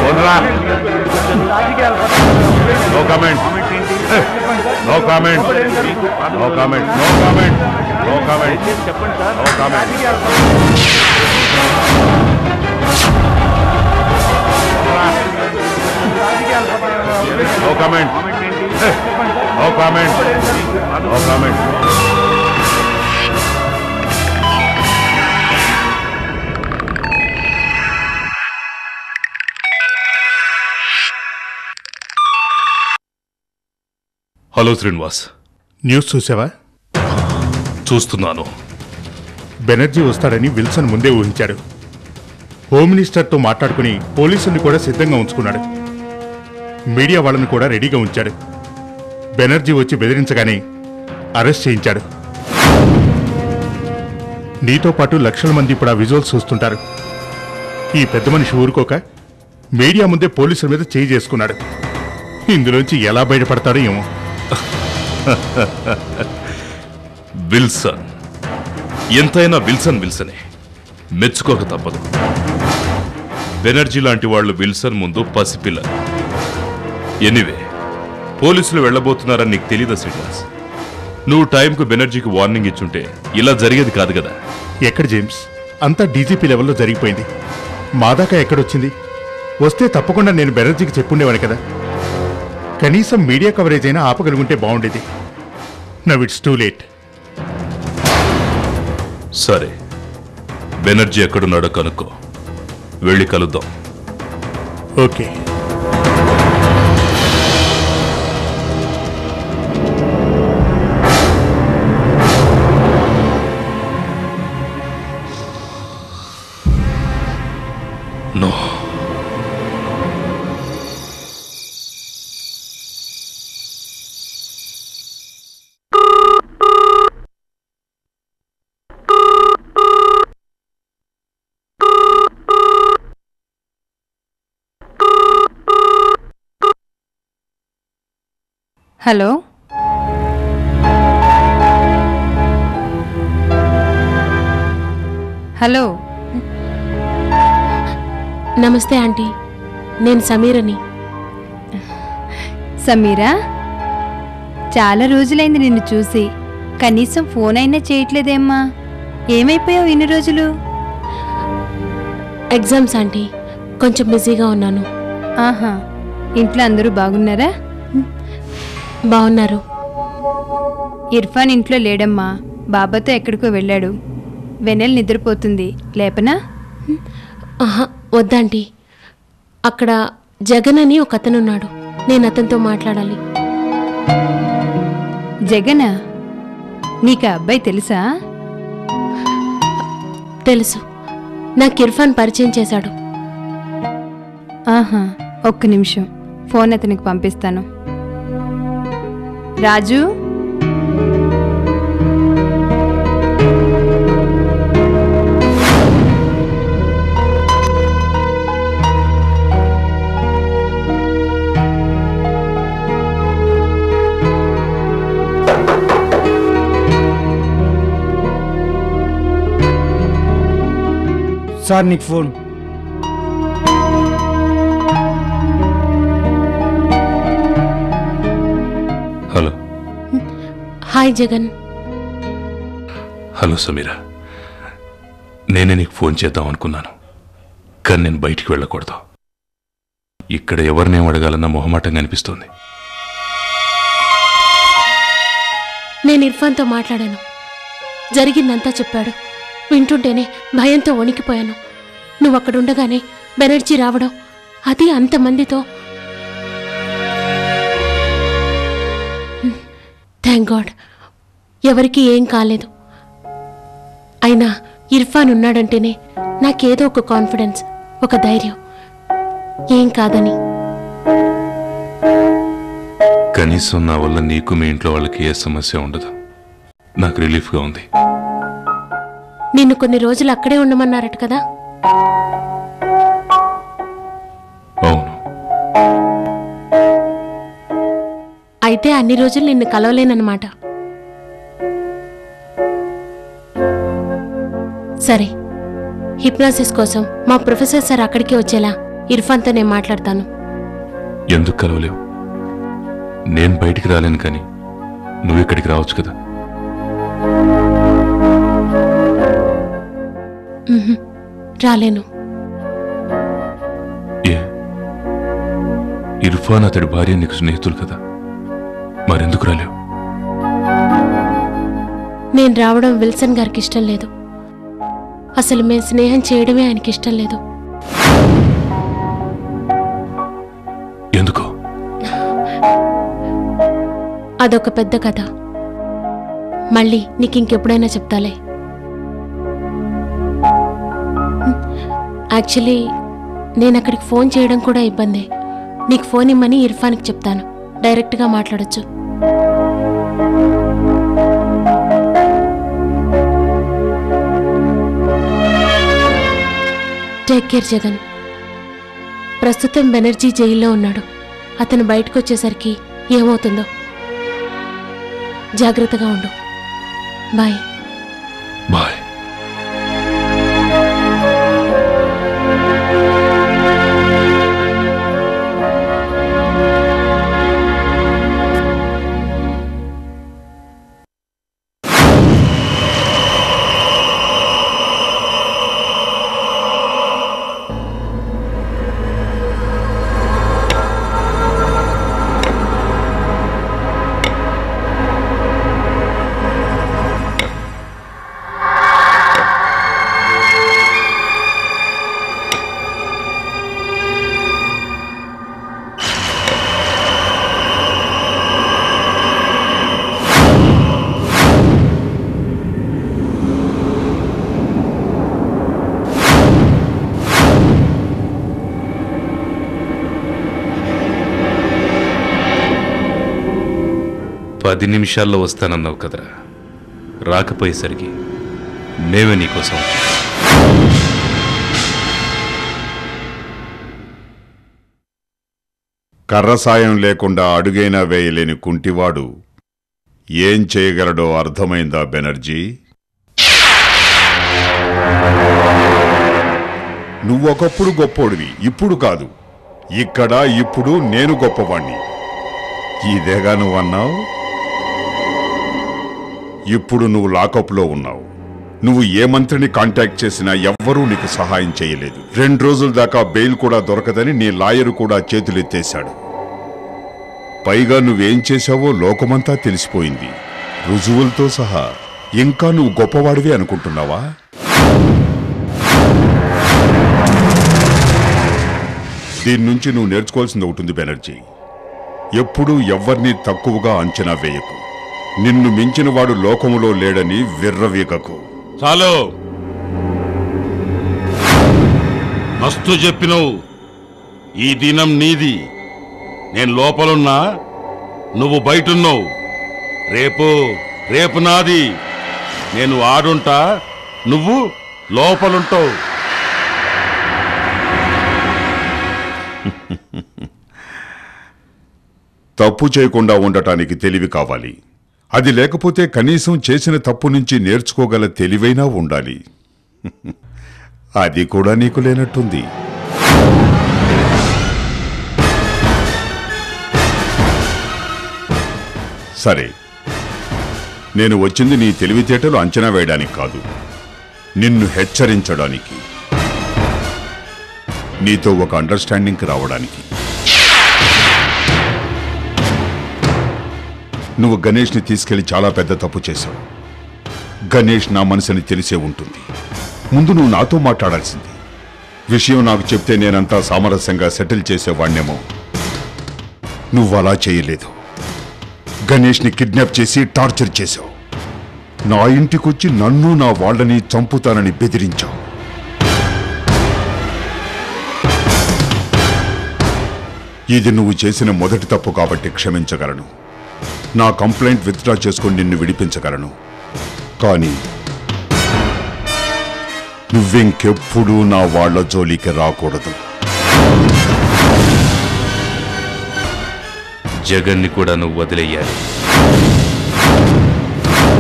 వదరా. No comment no comment no comment no comment no comment no comment no comment no comment no comment hello Srinivas news చూసావా చూస్తున్నాను బెనర్జీ వస్తాడని Wilson ముందే ఊహించాడు home మినిస్టర్తో మాట్లాడుకుని పోలీసుల్ని కూడా సిద్ధంగా ఉంచుకున్నాడు మీడియా వాళ్ళని కూడా రెడీగా ఉంచాడు బెనర్జీ వచ్చి బెదిరించగానే అరెస్ట్ చేయించాడు నీతో పాటు లక్షల మంది ఇప్పుడు ఆ విజువల్స్ చూస్తుంటారు ఈ పెద్ద మనిషి ఊరుకోక మీడియా ముందే పోలీసుల మీద చేయి చేసుకున్నాడు ఇందులోంచి ఎలా బయటపడతాడో ఏమో విల్సన్ ఎంతైనా విల్సన్ విల్సనే మెచ్చుకోక తప్పదు బెనర్జీ లాంటి వాళ్ళు విల్సన్ ముందు పసిపిల్ల ఎనివే పోలీసులు వెళ్ళబోతున్నారని నీకు తెలీదా శ్రీనివాస్ నువ్వు టైంకు బెనర్జీకి వార్నింగ్ ఇచ్చుంటే ఇలా జరిగేది కాదు కదా ఎక్కడ జేమ్స్ అంతా డీజీపీ లెవెల్లో జరిగిపోయింది మా దాకా ఎక్కడొచ్చింది వస్తే తప్పకుండా నేను బెనర్జీకి చెప్పుండేవాని కదా కనీసం మీడియా కవరేజ్ అయినా ఆపగలుగుంటే బాగుండేది నవ్ ఇట్స్ టూ లేట్ సరే బెనర్జీ ఎక్కడున్నాడో కనుక్కో వెళ్ళి కలుద్దాం ఓకే నో హలో హలో నమస్తే ఆంటీ నేను సమీరని సమీరా చాలా రోజులైంది నిన్ను చూసి కనీసం ఫోన్ అయినా చేయట్లేదేమ్మా ఏమైపోయావు ఇన్ని రోజులు ఎగ్జామ్స్ ఆంటీ కొంచెం బిజీగా ఉన్నాను ఆహా ఇంట్లో అందరూ బాగున్నారా బాగున్నారు ఇర్ఫాన్ ఇంట్లో లేడమ్మా బాబాతో ఎక్కడికో వెళ్ళాడు వెనెల్ నిద్రపోతుంది లేపనా ఆహా వద్దాంటీ అక్కడ జగన్ అని ఒక అతను ఉన్నాడు నేను అతనితో మాట్లాడాలి జగనా నీకు ఆ అబ్బాయి తెలుసా తెలుసు నాకు ఇర్ఫాన్ పరిచయం చేశాడు ఆహా ఒక్క నిమిషం ఫోన్ అతనికి పంపిస్తాను రాజు సార్ నీకు phone hello hi Jagan hello Sameera నేనే నీకు ఫోన్ చేద్దాం అనుకున్నాను కానీ నేను బయటికి వెళ్ళకూడదు ఇక్కడ ఎవరినేం అడగాలన్న మొహమాటంగా అనిపిస్తోంది నేను ఇర్ఫాన్తో మాట్లాడాను జరిగిందంతా చెప్పాడు వింటుంటేనే భయంతో వణికిపోయాను నువ్వు అక్కడుండగానే బెనర్జీ రావడం అది అంతమందితో థ్యాంక్ గాడ్ ఎవరికి ఏం కాలేదు అయినా ఇర్ఫాన్ ఉన్నాడంటేనే నాకేదో ఒక కాన్ఫిడెన్స్ ఒక ధైర్యం ఏం కాదని కనీసం నా వల్ల నీకు మీ ఇంట్లో వాళ్ళకి ఏ సమస్య ఉండదు నాకు రిలీఫ్గా ఉంది నిన్ను కొన్ని రోజులు అక్కడే ఉండమన్నారట కదా అవును అయితే అన్ని రోజులు నిన్ను కలవలేనన్నమాట సరే హిప్నాసిస్ కోసం మా ప్రొఫెసర్ సార్ అక్కడికి వచ్చేలా ఇర్ఫాన్తో నేను మాట్లాడతాను ఎందుకు కలవలేవు నేను బయటికి రాలేను కానీ నువ్వు ఇక్కడికి రావచ్చు కదా ఉహుం, రాలేను ఏ ఇర్ఫాన్ అతడి భార్య నీకు స్నేహితులు కదా మరెందుకు రాలేవు నేను రావడం విల్సన్ గారికి ఇష్టం లేదు అసలు మేము స్నేహం చేయడమే ఆయనకి ఇష్టం లేదు ఎందుకో అదొక పెద్ద కథ మళ్ళీ నీకు ఇంకెప్పుడైనా చెప్తాలే యాక్చువల్లీ నేను అక్కడికి ఫోన్ చేయడం కూడా ఇబ్బందే నీకు ఫోన్ ఇమ్మని ఇర్ఫాన్కి చెప్తాను డైరెక్ట్గా మాట్లాడొచ్చు టేక్ కేర్ జగన్ ప్రస్తుతం బెనర్జీ జైల్లో ఉన్నాడు అతను బయటకు వచ్చేసరికి ఏమవుతుందో జాగ్రత్తగా ఉండు బాయ్ బాయ్ పది నిమిషాల్లో వస్తానన్నావు కదరా రాకపోయేసరికి మేమే నీకోసం వచ్చాం. కర్ర సాయం లేకుండా అడుగైనా వేయలేని కుంటివాడు ఏం చేయగలడో అర్థమైందా బెనర్జీ నువ్వొకప్పుడు గొప్పోడివి ఇప్పుడు కాదు ఇక్కడ ఇప్పుడు నేను గొప్పవాణ్ణి ఇదేగా నువ్వన్నావు ఇప్పుడు నువ్వు లాకప్లో ఉన్నావు నువ్వు ఏ మంత్రిని కాంటాక్ట్ చేసినా ఎవ్వరూ నీకు సహాయం చేయలేదు రెండు రోజుల దాకా బెయిల్ కూడా దొరకదని నీ లాయరు కూడా చేతులెత్తేశాడు పైగా నువ్వేం చేశావో లోకమంతా తెలిసిపోయింది రుజువులతో సహా ఇంకా నువ్వు గొప్పవాడివి అనుకుంటున్నావా దీని నుంచి నువ్వు నేర్చుకోవాల్సింది ఒకటి ఉంది బెనర్జీ ఎప్పుడూ ఎవ్వరినీ తక్కువగా అంచనా వేయకు నిన్ను మించినవాడు లోకములో లేడని విర్రవీగకు చాలు మస్తు చెప్పినవు ఈ దినం నీది నేను లోపలున్నా నువ్వు బయటున్నావు రేపు రేపు నాది నేను ఆడుంటా నువ్వు లోపలుంటావు తప్పు చేయకుండా ఉండటానికి తెలివి కావాలి అది లేకపోతే కనీసం చేసిన తప్పు నుంచి నేర్చుకోగల తెలివైనా ఉండాలి అది కూడా నీకు లేనట్టుంది సరే నేను వచ్చింది నీ తెలివితేటలు అంచనా వేయడానికి కాదు నిన్ను హెచ్చరించడానికి నీతో ఒక అండర్స్టాండింగ్కి రావడానికి నువ్వు గణేష్ని తీసుకెళ్లి చాలా పెద్ద తప్పు చేశావు గణేష్ నా మనసుని తెలిసే ఉంటుంది ముందు నువ్వు నాతో మాట్లాడాల్సింది విషయం నాకు చెప్తే నేనంతా సామరస్యంగా సెటిల్ చేసేవాణ్ణేమో నువ్వు అలా చేయలేదు గణేష్ని కిడ్నాప్ చేసి టార్చర్ చేశావు నా ఇంటికొచ్చి నన్ను నా వాళ్ళని చంపుతానని బెదిరించావు ఇది నువ్వు చేసిన మొదటి తప్పు కాబట్టి క్షమించగలను నా కంప్లైంట్ విత్డ్రా చేసుకొని నిన్ను విడిపించగలను కానీ నువ్వింకెప్పుడూ నా వాళ్ళ జోలికి రాకూడదు జగన్ని కూడా నువ్వు వదిలేయాలి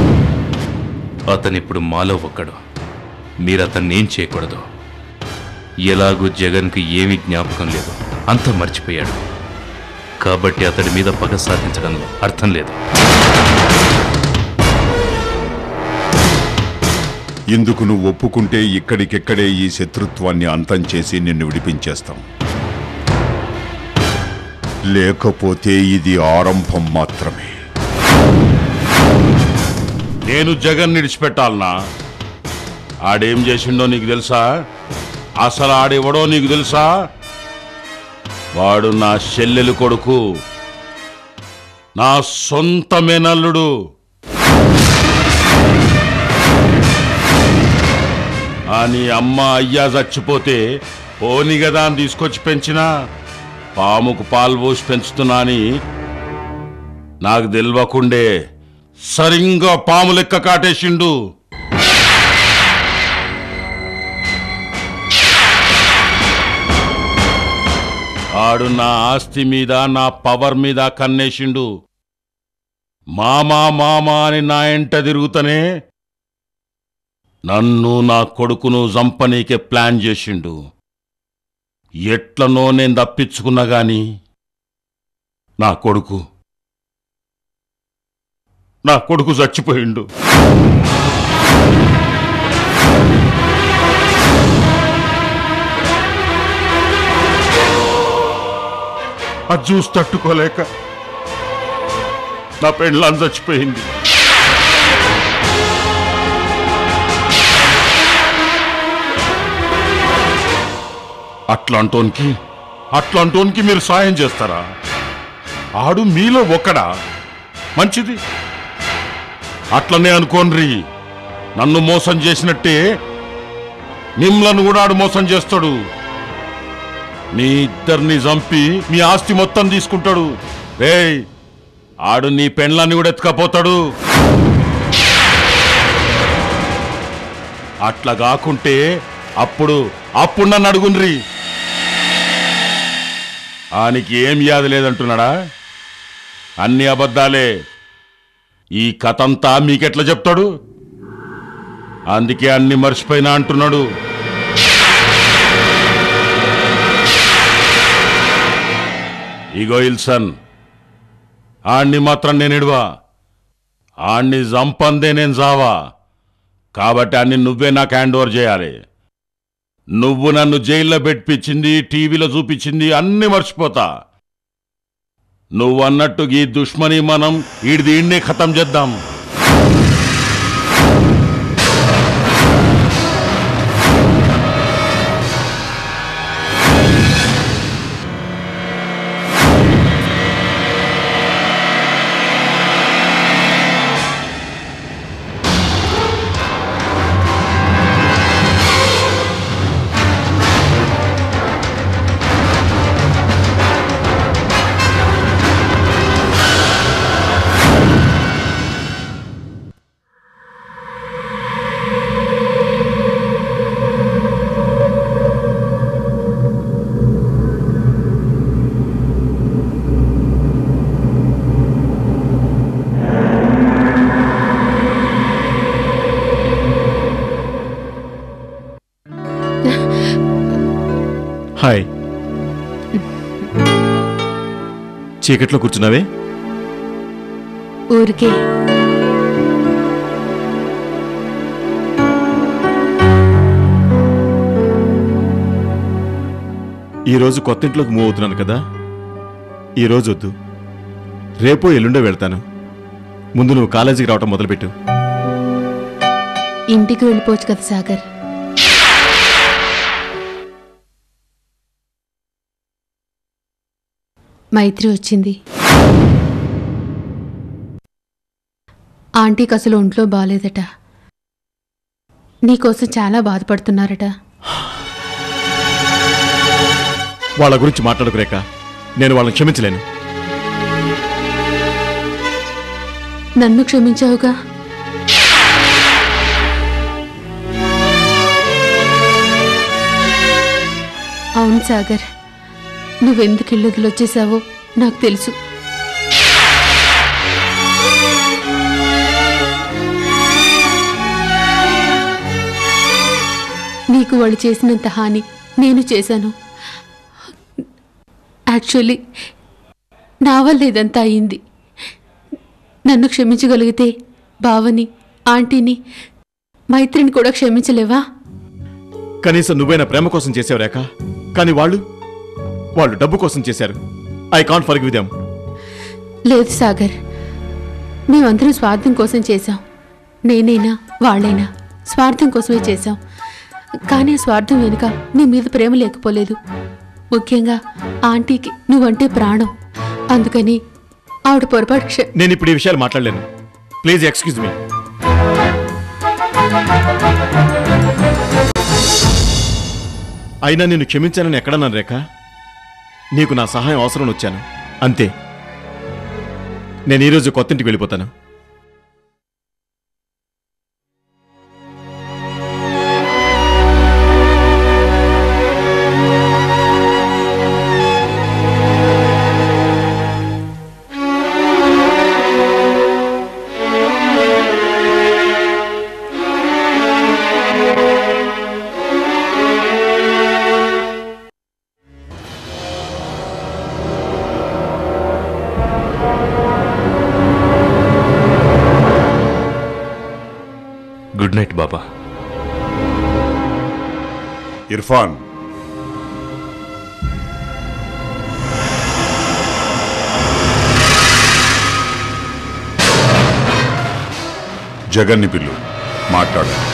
అతనిప్పుడు మాలో ఒక్కడు మీరు అతన్ని ఏం చేయకూడదు ఎలాగూ జగన్కి ఏమీ జ్ఞాపకం లేదు అంతా మర్చిపోయాడు కాబట్టి అతడి మీద పగ సాధించడంలో అర్థం లేదు ఇందుకు నువ్వు ఒప్పుకుంటే ఇక్కడికిక్కడే ఈ శత్రుత్వాన్ని అంతం చేసి నిన్ను విడిపించేస్తాం లేకపోతే ఇది ఆరంభం మాత్రమే నేను జగన్ విడిచిపెట్టాలనా ఆడేం చేసిండో నీకు తెలుసా అసలు ఆడెవడో నీకు తెలుసా వాడు నా చెల్లెలు కొడుకు నా సొంత మేనల్లుడు ఆ నీ అమ్మ అయ్యా చచ్చిపోతే పోని కదా అని తీసుకొచ్చి పెంచినా పాముకు పాలు పోసి పెంచుతున్నా అని నాకు తెలియకుండే సరిగ్గా పాము లెక్క కాటేసిండు ఆడు నా ఆస్తి మీద నా పవర్ మీద కన్నేసిండు మామా మామా అని నా ఎంట తిరుగుతనే నన్ను నా కొడుకును జంపనీకే ప్లాన్ చేసిండు ఎట్లనో నేను తప్పించుకున్నా గాని నా కొడుకు నా కొడుకు చచ్చిపోయిండు అది చూసి తట్టుకోలేక నా పెండ్లాన్ని చచ్చిపోయింది అట్లాంటోనికి అట్లాంటోనికి మీరు సాయం చేస్తారా ఆడు మీలో ఒక్కడా మంచిది అట్లనే అనుకోన్రి నన్ను మోసం చేసినట్టే మిమ్మలను కూడా ఆడు మోసం చేస్తాడు మీ ఇద్దరిని చంపి మీ ఆస్తి మొత్తం తీసుకుంటాడు రేయ్ ఆడు నీ పెండ్లాన్ని కూడా ఎత్తుకపోతాడు అట్లా కాకుంటే అప్పుడు అప్పుడు నన్ను అడుగుండ్రి ఆనికి ఏం యాది లేదంటున్నాడా అన్ని అబద్ధాలే ఈ కథంతా మీకెట్లా చెప్తాడు అందుకే అన్ని మర్చిపోయినా అంటున్నాడు ఇగో ఇల్సన్ ఆణ్ణి మాత్రం నేను ఇడవా ఆణ్ణి జంపందే నేను జావా కాబట్టి అన్ని నువ్వే నాకు హ్యాండ్ ఓవర్ చేయాలి నువ్వు నన్ను జైల్లో పెట్టించింది టీవీలో చూపించింది అన్ని మర్చిపోతా నువ్వు అన్నట్టు ఈ దుష్మని మనం ఈడిది ఈడ్నే ఖతం చేద్దాం హాయ్ చీకట్లో కూర్చున్నావే ఊరికే ఈరోజు కొత్త ఇంట్లోకి మూవ్ అవుతున్నాను కదా ఈరోజు వద్దు రేపో ఎల్లుండో వెళ్తాను ముందు నువ్వు కాలేజీకి రావటం మొదలుపెట్టు ఇంటికి వెళ్ళిపోవచ్చు కదా సాగర్ మైత్రి వచ్చింది ఆంటీకి అసలు ఒంట్లో బాగాలేదట నీకోసం చాలా బాధపడుతున్నారట వాళ్ళ గురించి మాట్లాడుకురేక నేను వాళ్ళని క్షమించలేను నన్ను క్షమించావుగా అవును సాగర్ నువ్వెందుకు ఇల్లు వదిలొచ్చేసావో నాకు తెలుసు నీకు వాళ్ళు చేసినంత హాని నేను చేశాను యాక్చువల్లీ నా వల్ల ఇదంతా అయింది నన్ను క్షమించగలిగితే బావని ఆంటీని మైత్రిని కూడా క్షమించలేవా కనీసం నువ్వైనా ప్రేమ కోసం చేసావు రేఖ కానీ వాళ్ళు వాళ్ళు డబ్బు కోసం చేశారు ఐ కాంట్ ఫర్గివ్ దెమ్ లేదు సాగర్ మేమందరం స్వార్థం కోసం చేశాం నేనైనా వాళ్ళైనా స్వార్థం కోసమే చేశాం కానీ ఆ స్వార్థం వెనుక నీ మీద ప్రేమ లేకపోలేదు ముఖ్యంగా ఆంటీకి నువ్వంటే ప్రాణం అందుకని ఆవిడ పొరపాటు క్ష నేను ఇప్పుడు ఈ విషయాలు మాట్లాడలేను ప్లీజ్ ఎక్స్క్యూజ్ మీ అయినా నేను క్షమించానని ఎక్కడన్నాను రేఖ నీకు నా సహాయం అవసరం వచ్చాను అంతే నేను ఈరోజు కొత్తింటికి వెళ్ళిపోతాను గుడ్ నైట్ బాబా ఇర్ఫాన్ జగన్ని పిల్లు మాట్లాడాలి